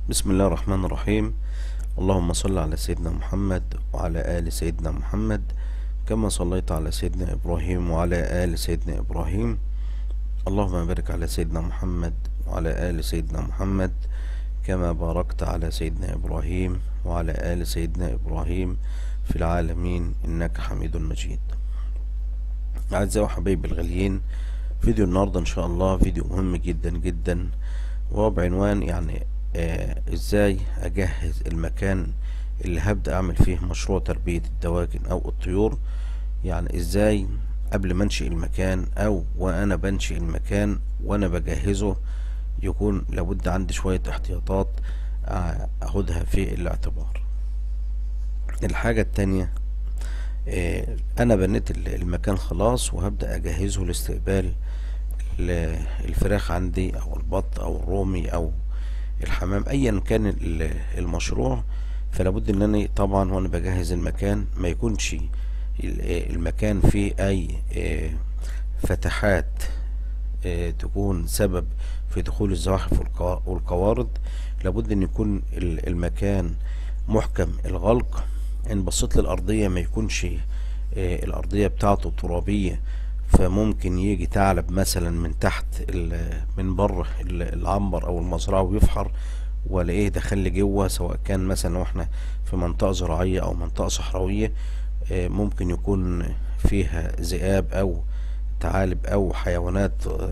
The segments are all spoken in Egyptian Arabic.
بسم الله الرحمن الرحيم اللهم صل على سيدنا محمد وعلى آل سيدنا محمد كما صليت على سيدنا إبراهيم وعلى آل سيدنا إبراهيم اللهم بارك على سيدنا محمد وعلى آل سيدنا محمد كما باركت على سيدنا إبراهيم وعلى آل سيدنا إبراهيم في العالمين إنك حميد مجيد أعزائي وحبايبي الغاليين فيديو النهاردة إن شاء الله فيديو مهم جدا جدا وهو بعنوان يعني آه إزاي أجهز المكان اللي هبدأ أعمل فيه مشروع تربية الدواجن أو الطيور يعني إزاي قبل ما أنشئ المكان أو وأنا بنشئ المكان وأنا بجهزه يكون لابد عندي شوية احتياطات آه أخدها في الاعتبار الحاجة التانية آه أنا بنيت المكان خلاص وهبدأ أجهزه لاستقبال الفراخ عندي أو البط أو الرومي أو الحمام أيا كان المشروع فلابد ان انا طبعا وانا بجهز المكان ما يكونش المكان فيه اي فتحات تكون سبب في دخول الزواحف والقوارض لابد ان يكون المكان محكم الغلق ان بصيت للارضية ما يكونش الارضية بتاعته ترابية فممكن يجي ثعلب مثلا من تحت من بره العنبر او المزرعة ويفحر ولا ايه دخل لي جوه سواء كان مثلا واحنا في منطقة زراعية او منطقة صحراوية ممكن يكون فيها ذئاب او ثعالب او حيوانات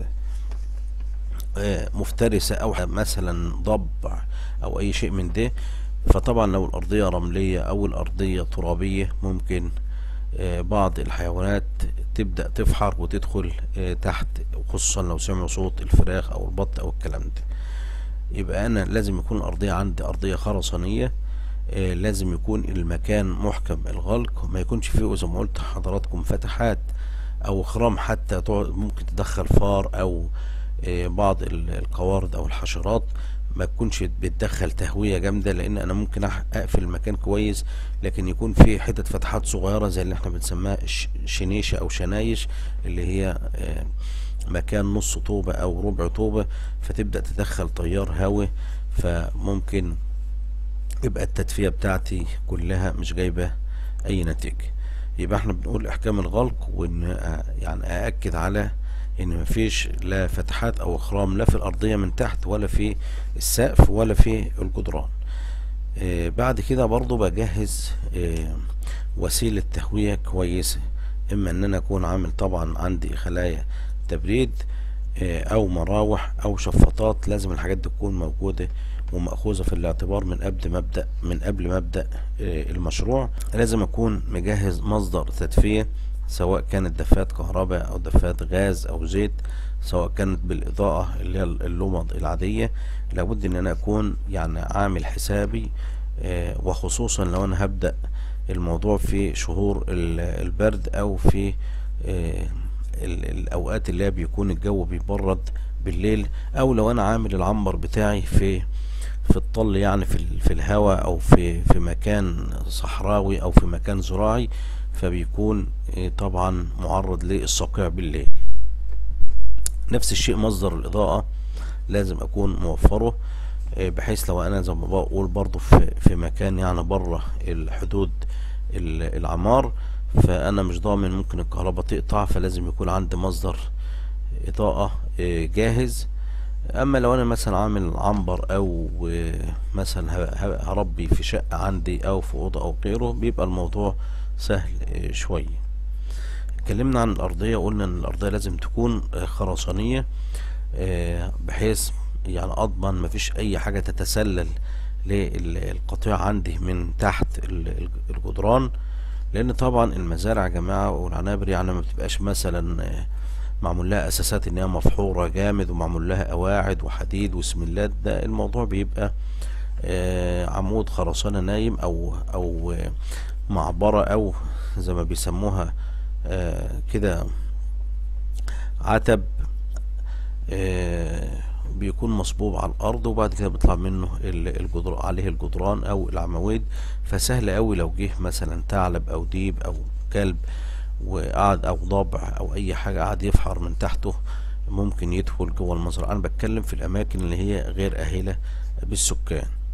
مفترسة او مثلا ضبع او اي شيء من ده فطبعا لو الارضية رملية او الارضية ترابية ممكن بعض الحيوانات تبدأ تفحر وتدخل تحت خصوصا لو سمعوا صوت الفراخ او البط او الكلام ده يبقى انا لازم يكون الارضية عندي ارضية خرسانية آه لازم يكون المكان محكم الغلق ما يكونش فيه زي ما قلت حضراتكم فتحات او خرام حتى ممكن تدخل فار او آه بعض القوارض او الحشرات ما تكونش بتدخل تهوية جامدة لان انا ممكن اقفل المكان كويس لكن يكون فيه حتة فتحات صغيرة زي اللي احنا بنسميها شنيشة او شنايش اللي هي آه مكان نص طوبة او ربع طوبة فتبدأ تدخل تيار هواء فممكن يبقى التدفئة بتاعتي كلها مش جايبة اي نتيجة يبقى احنا بنقول احكام الغلق وان يعني ااكد على ان مفيش لا فتحات او اخرام لا في الارضية من تحت ولا في السقف ولا في الجدران اه بعد كده برضو بجهز اه وسيلة تهوية كويسة اما ان انا اكون عامل طبعا عندي خلايا تبريد او مراوح او شفاطات لازم الحاجات دي تكون موجودة ومأخوذة في الاعتبار من قبل ما ابدأ من قبل ما ابدأ المشروع لازم اكون مجهز مصدر تدفئة سواء كانت دفات كهرباء او دفات غاز او زيت سواء كانت بالاضاءة اللي هي اللمض العادية لابد ان انا اكون يعني عامل حسابي وخصوصا لو انا هبدأ الموضوع في شهور البرد او في الاوقات اللي بيكون الجو بيبرد بالليل او لو انا عامل العنبر بتاعي في في الطل يعني في في الهواء او في في مكان صحراوي او في مكان زراعي فبيكون طبعا معرض للصقيع بالليل نفس الشيء مصدر الاضاءة لازم اكون موفره بحيث لو انا زي ما بقول برضو في, في مكان يعني بره الحدود العمار فانا مش ضامن ممكن الكهرباء تقطع فلازم يكون عندي مصدر اضاءة جاهز اما لو انا مثلا عامل عنبر او مثلا هربي في شقة عندي او في اوضة او غيره بيبقى الموضوع سهل شوية اتكلمنا عن الارضية قلنا ان الارضية لازم تكون خرسانية بحيث يعني اضمن مفيش اي حاجة تتسلل للقطيع عندي من تحت الجدران لان طبعا المزارع يا جماعة والعنابر يعني ما بتبقاش مثلا معمول لها اساسات ان هي مفحورة جامد ومعمول لها قواعد وحديد وسملات ده الموضوع بيبقى عمود خرسانة نايم او او معبرة او زي ما بيسموها كده عتب بيكون مصبوب على الارض وبعد كده بيطلع منه الجدران عليه الجدران او العواميد فسهل قوي لو جه مثلا ثعلب او ديب او كلب وقعد او ضبع او اي حاجة قعد يفحر من تحته ممكن يدخل جوه المزرعة انا بتكلم في الاماكن اللي هي غير اهلة بالسكان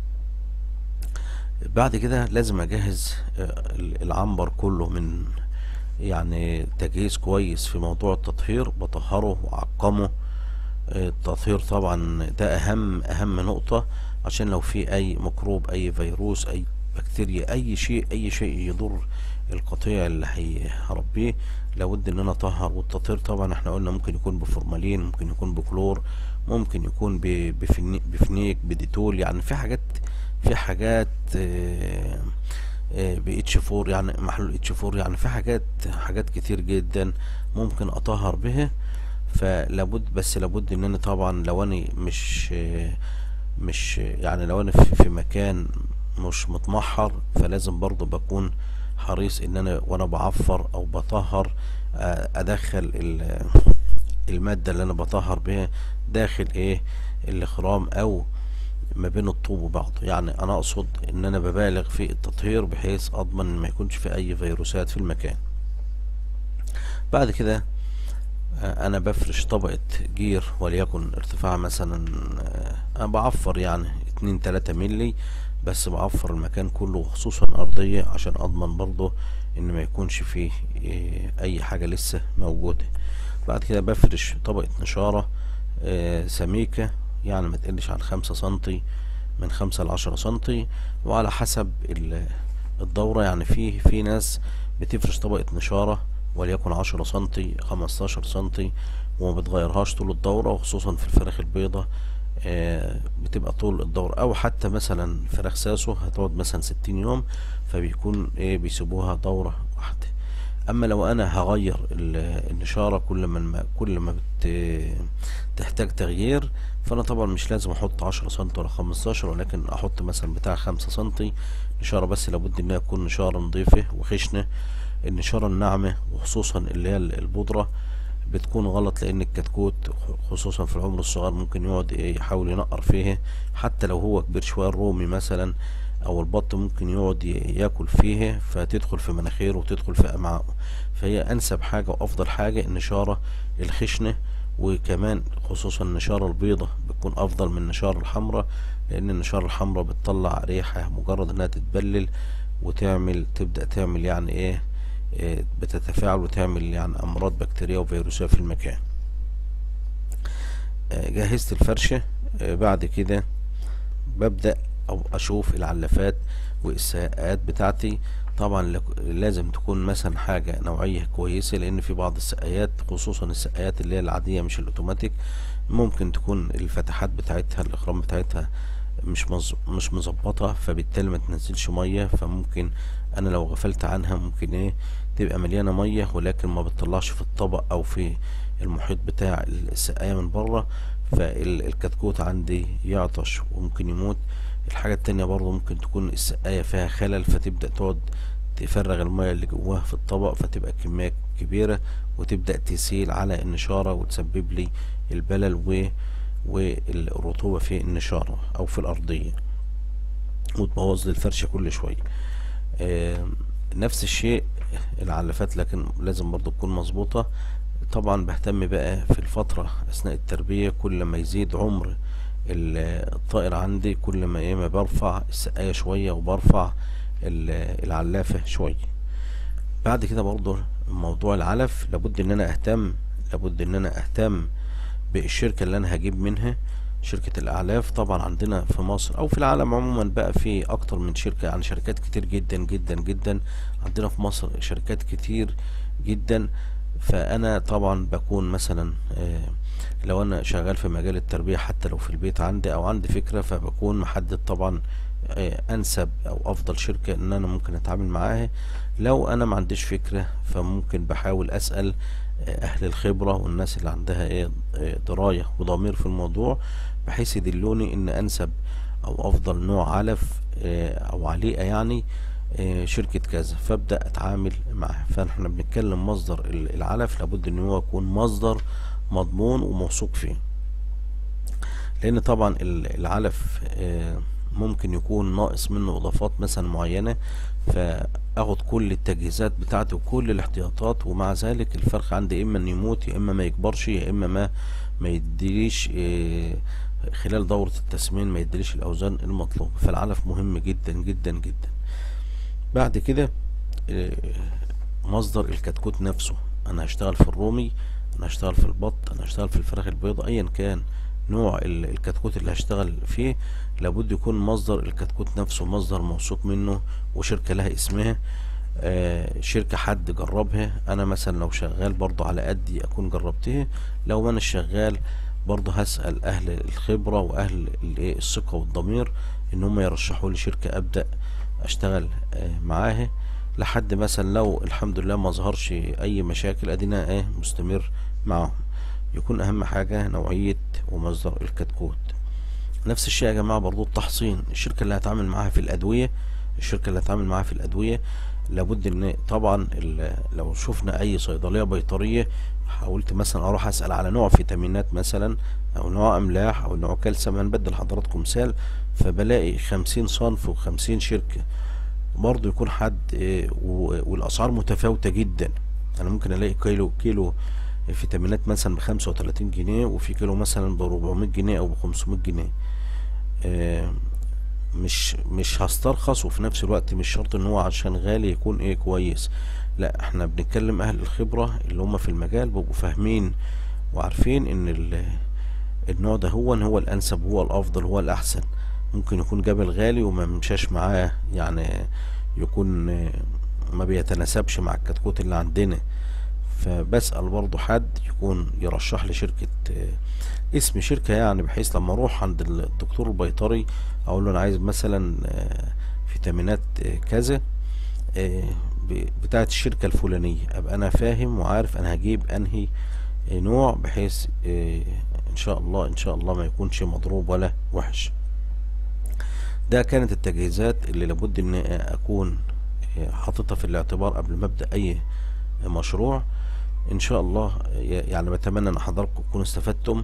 بعد كده لازم اجهز آه، العنبر كله من يعني تجهيز كويس في موضوع التطهير بطهره وأعقمه التطهير طبعا ده أهم أهم نقطة عشان لو في أي ميكروب أي فيروس أي بكتيريا أي شيء أي شيء يضر القطيع اللي هيربيه لابد ان انا اطهر والتطهير طبعا احنا قلنا ممكن يكون بفورمالين ممكن يكون بكلور ممكن يكون بفنيك بديتول يعني في حاجات في حاجات آه ب اتش 4 يعني محلول اتش 4 يعني في حاجات حاجات كتير جدا ممكن اطهر بها فلابد بس لابد ان انا طبعا لو انا مش مش يعني لو انا في مكان مش متمحر فلازم برضو بكون حريص ان انا وانا بعفر او بطهر ادخل المادة اللي انا بطهر بها داخل ايه الاخرام او ما بين الطوب وبعضه يعني انا اقصد ان انا ببالغ في التطهير بحيث اضمن ان ما يكونش في اي فيروسات في المكان بعد كده انا بفرش طبقة جير وليكن ارتفاع مثلا انا بعفر يعني اتنين تلاتة ملي بس بعفر المكان كله خصوصا ارضية عشان اضمن برضه ان ما يكونش فيه اي حاجة لسه موجودة بعد كده بفرش طبقة نشارة سميكة يعني ما تقلش عن خمسة سنتي من خمسة لعشرة سنتي وعلى حسب الدورة يعني في في ناس بتفرش طبقة نشارة وليكن عشرة سنتي خمستاشر سنتي وما بتغيرهاش طول الدورة وخصوصا في الفراخ البيضة آه بتبقى طول الدورة او حتى مثلا فراخ ساسو هتقعد مثلا ستين يوم فبيكون ايه بيسيبوها دورة واحدة اما لو انا هغير النشارة كل ما كل ما تحتاج تغيير فانا طبعا مش لازم احط عشرة سنتي ولا خمستاشر ولكن احط مثلا بتاع خمسة سنتي نشارة بس لابد انها تكون نشارة نظيفة وخشنة النشارة الناعمة وخصوصا اللي هي البودرة بتكون غلط لان الكتكوت خصوصا في العمر الصغير ممكن يقعد يحاول ينقر فيه حتى لو هو كبير شوية الرومي مثلا او البط ممكن يقعد ياكل فيه فتدخل في مناخيره وتدخل في امعائه فهي انسب حاجة وافضل حاجة النشارة الخشنة وكمان خصوصا النشارة البيضة بتكون افضل من النشارة الحمراء لان النشارة الحمراء بتطلع ريحة مجرد انها تتبلل وتعمل تبدأ تعمل يعني ايه بتتفاعل وتعمل يعني امراض بكتيرية وفيروسية في المكان جهزت الفرشة بعد كده ببدأ او اشوف العلافات والساقات بتاعتي طبعا لازم تكون مثلا حاجة نوعية كويسة لان في بعض السقايات خصوصا السقايات اللي هي العادية مش الاوتوماتيك ممكن تكون الفتحات بتاعتها الاخرام بتاعتها مش مز... مش مظبطة فبالتالي ما تنزلش مية فممكن انا لو غفلت عنها ممكن ايه تبقى مليانة مية ولكن ما بتطلعش في الطبق او في المحيط بتاع السقاية من بره فالكتكوت عندي يعطش وممكن يموت الحاجة التانية برضه ممكن تكون السقاية فيها خلل فتبدأ تقعد تفرغ المية اللي جواها في الطبق فتبقى كمية كبيرة وتبدأ تسيل على النشارة وتسبب لي البلل و والرطوبة في النشارة او في الارضية وتبوظ لي الفرشة كل شوية آه نفس الشيء العلافات لكن لازم برضو تكون مظبوطة طبعا بهتم بقى في الفترة اثناء التربية كل ما يزيد عمر الطائر عندي كل ما ايه ما برفع السقاية شوية وبرفع العلافة شوية بعد كده برضو موضوع العلف لابد ان انا اهتم لابد ان انا اهتم بالشركة اللي انا هجيب منها شركة الاعلاف طبعا عندنا في مصر او في العالم عموما بقى في اكتر من شركة يعني شركات كتير جدا جدا جدا عندنا في مصر شركات كتير جدا فانا طبعا بكون مثلا لو انا شغال في مجال التربية حتى لو في البيت عندي او عندي فكرة فبكون محدد طبعا انسب او افضل شركة ان انا ممكن اتعامل معاها لو انا ما عنديش فكرة فممكن بحاول اسأل اهل الخبرة والناس اللي عندها ايه دراية وضمير في الموضوع بحيث يدلوني ان انسب او افضل نوع علف او عليقة يعني شركة كذا فابدأ اتعامل معاه فاحنا بنتكلم مصدر العلف لابد ان هو يكون مصدر مضمون وموثوق فيه لان طبعا العلف ممكن يكون ناقص منه اضافات مثلا معينة فاخد كل التجهيزات بتاعتي وكل الاحتياطات ومع ذلك الفرخ عندي اما ان يموت يا اما ما يكبرش يا اما ما ما يديليش خلال دورة التسمين ما يديليش الاوزان المطلوبة فالعلف مهم جدا جدا جدا بعد كده آه، مصدر الكتكوت نفسه انا هشتغل في الرومي انا هشتغل في البط انا هشتغل في الفراخ البيضاء ايا كان نوع ال- الكتكوت اللي هشتغل فيه لابد يكون مصدر الكتكوت نفسه مصدر موثوق منه وشركة لها اسمها آه، شركة حد جربها انا مثلا لو شغال برضو على قدي اكون جربتها لو ما انا شغال برضو هسأل اهل الخبرة واهل الايه الثقة والضمير ان هم يرشحوا لي شركة ابدأ اشتغل آه، معاها لحد مثلا لو الحمد لله ما ظهرش اي مشاكل ادينا ايه مستمر معاهم يكون اهم حاجة نوعية ومصدر الكتكوت نفس الشيء يا جماعة برضو التحصين الشركة اللي هتعامل معاها في الأدوية الشركة اللي هتعامل معاها في الأدوية لابد ان طبعا ال- لو شفنا اي صيدلية بيطرية حاولت مثلا اروح اسأل على نوع فيتامينات مثلا او نوع املاح او نوع كالسيوم انا بدي لحضراتكم مثال فبلاقي خمسين صنف وخمسين شركة برضه يكون حد إيه، و- والاسعار متفاوتة جدا انا ممكن الاقي كيلو كيلو فيتامينات مثلا بخمسة وتلاتين جنيه وفي كيلو مثلا بربعمية جنيه او بخمسمية جنيه آه، مش مش هسترخص وفي نفس الوقت مش شرط ان هو عشان غالي يكون ايه كويس لا احنا بنتكلم اهل الخبرة اللي هم في المجال بيبقوا فاهمين وعارفين ان ال- النوع ده هو هو الانسب هو الافضل هو الاحسن ممكن يكون جبل غالي وما مشاش معاه يعني يكون آه، ما بيتناسبش مع الكتكوت اللي عندنا فبسأل برضو حد يكون يرشح لي شركة آه، اسم شركة يعني بحيث لما اروح عند الدكتور البيطري اقول له انا عايز مثلا آه، فيتامينات آه، كذا آه، ب- بتاعة الشركة الفلانية ابقى انا فاهم وعارف انا هجيب انهي آه، نوع بحيث آه، ان شاء الله ان شاء الله ما يكونش مضروب ولا وحش ده كانت التجهيزات اللي لابد ان اكون آه، حاططها في الاعتبار قبل ما ابدا اي مشروع ان شاء الله يعني بتمنى ان حضراتكم تكونوا استفدتم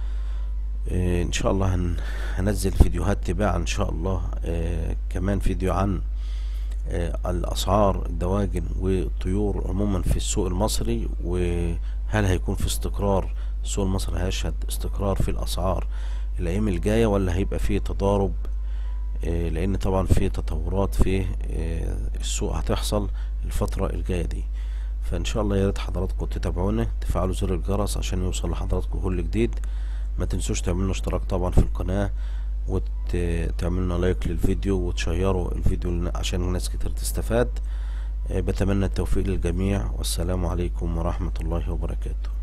آه، ان شاء الله هن- هنزل فيديوهات تباعا ان شاء الله آه، كمان فيديو عن آه، الاسعار الدواجن والطيور عموما في السوق المصري وهل هيكون في استقرار السوق المصري هيشهد استقرار في الاسعار الايام الجاية ولا هيبقى فيه تضارب آه، لان طبعا في تطورات في آه، السوق هتحصل الفترة الجاية دي فان شاء الله يا ريت حضراتكم تتابعونا تفعلوا زر الجرس عشان يوصل لحضراتكم كل جديد ما تنسوش تعملوا اشتراك طبعا في القناة وتعملنا لايك للفيديو وتشيروا الفيديو لنا- عشان ناس كتير تستفاد آه، بتمنى التوفيق للجميع والسلام عليكم ورحمة الله وبركاته